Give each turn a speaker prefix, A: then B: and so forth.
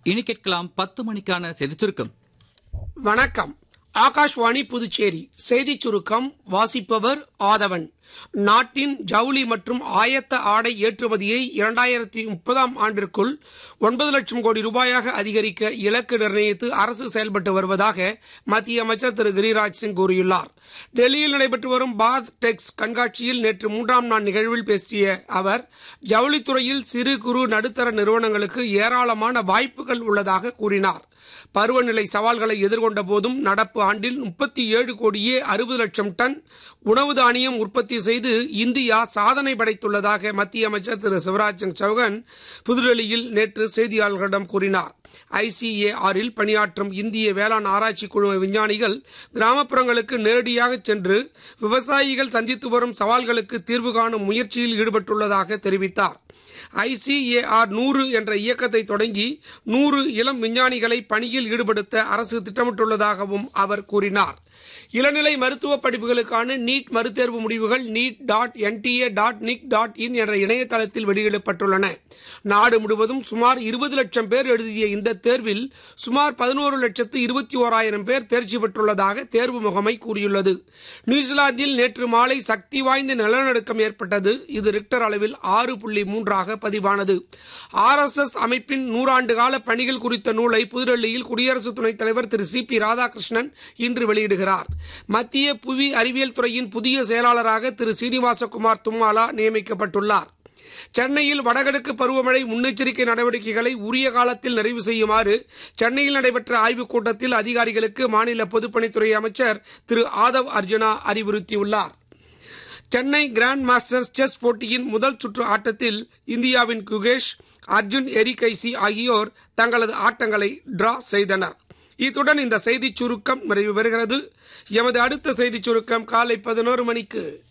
A: இனி கேட்கலாம் பத்து மணிக்கான செய்திச் சுருக்கம்
B: வணக்கம் ஆகாஷ்வாணி புதுச்சேரி செய்திச் சுருக்கம் வாசிப்பவர் ஆதவன் நாட்டின் ஜவுளி மற்றும் ஆயத்த ஆடை ஏற்றுமதியை இரண்டாயிரத்தி முப்பதாம் ஆண்டிற்குள் ஒன்பது லட்சம் கோடி ரூபாயாக அதிகரிக்க இலக்கு நிர்ணயித்து அரசு செயல்பட்டு வருவதாக மத்திய அமைச்சர் திரு கிரிராஜ் சிங் கூறியுள்ளார் டெல்லியில் நடைபெற்று வரும் பாத் டெக்ஸ் கண்காட்சியில் நேற்று மூன்றாம் நாள் நிகழ்வில் பேசிய அவர் ஜவுளித்துறையில் சிறு குறு நடுத்தர நிறுவனங்களுக்கு ஏராளமான வாய்ப்புகள் உள்ளதாக கூறினார் பருவநிலை சவால்களை எதிர்கொண்ட போதும் நடப்பு ஆண்டில் முப்பத்தி ஏழு கோடியே அறுபது லட்சம் டன் உணவு தானியம் உற்பத்தி செய்து இந்தியா சாதனை படைத்துள்ளதாக மத்திய அமைச்சர் திரு சிவராஜ் சிங் சௌகான் புதுடெல்லியில் நேற்று செய்தியாளர்களிடம் கூறினார் ஐசிஏஆரில் பணியாற்றும் இந்திய வேளாண் ஆராய்ச்சி குழு விஞ்ஞானிகள் கிராமப்புறங்களுக்கு நேரடியாக சென்று விவசாயிகள் சந்தித்து வரும் சவால்களுக்கு தீர்வு காணும் முயற்சியில் ஈடுபட்டுள்ளதாக தெரிவித்தார் ஐசிஏஆர் நூறு என்ற இயக்கத்தை தொடங்கி நூறு இளம் விஞ்ஞானிகளை பணியில் ஈடுபடுத்த அரசு திட்டமிட்டுள்ளதாகவும் அவர் கூறினார் இளநிலை மருத்துவ படிப்புகளுக்கான நீட் மறுதேர்வு முடிவுகள் NEET dot NTA dot nic dot in என்ற இணையதளத்தில் வெளியிடப்பட்டுள்ளன நாடு முழுவதும் சுமார் இருபது லட்சம் பேர் எழுதிய இந்த தேர்வில் சுமார் பதினோரு லட்சத்து இருபத்தி ஓராயிரம் பேர் தேர்ச்சி பெற்றுள்ளதாக தேர்வு முகமை கூறியுள்ளது நியூசிலாந்தில் நேற்று மாலை சக்தி வாய்ந்த நிலநடுக்கம் ஏற்பட்டது இது ரிக்டர் அளவில் ஆறு புள்ளி மூன்றாக பதிவானது ஆர் எஸ் எஸ் அமைப்பின் நூறாண்டு கால பணிகள் குறித்த நூலை புதுடெல்லியில் குடியரசு துணைத் தலைவர் திரு சி பி ராதாகிருஷ்ணன் இன்று வெளியிடுகிறார் மத்திய புவி அறிவியல் துறையின் புதிய செயலாளராக திரு சீனிவாசகுமார் தும்மாலா நியமிக்கப்பட்டுள்ளார் சென்னையில் வடகிழக்கு பருவமழை முன்னெச்சரிக்கை நடவடிக்கைகளை உரிய காலத்தில் நிறைவு செய்யுமாறு சென்னையில் நடைபெற்ற ஆய்வுக் கூட்டத்தில் அதிகாரிகளுக்கு மாநில பொதுப்பணித்துறை அமைச்சர் திரு ஆதவ் அர்ஜுனா அறிவுறுத்தியுள்ளார் சென்னை கிராண்ட் மாஸ்டர்ஸ் செஸ் போட்டியின் முதல் சுற்று ஆட்டத்தில் இந்தியாவின் குகேஷ் அர்ஜுன் எரிகைசி ஆகியோர் தங்களது ஆட்டங்களை டிரா செய்தனர் இத்துடன் இந்த செய்திச் சுருக்கம் நிறைவு பெறுகிறது எமது அடுத்த செய்திச் சுருக்கம் காலை பதினோரு மணிக்கு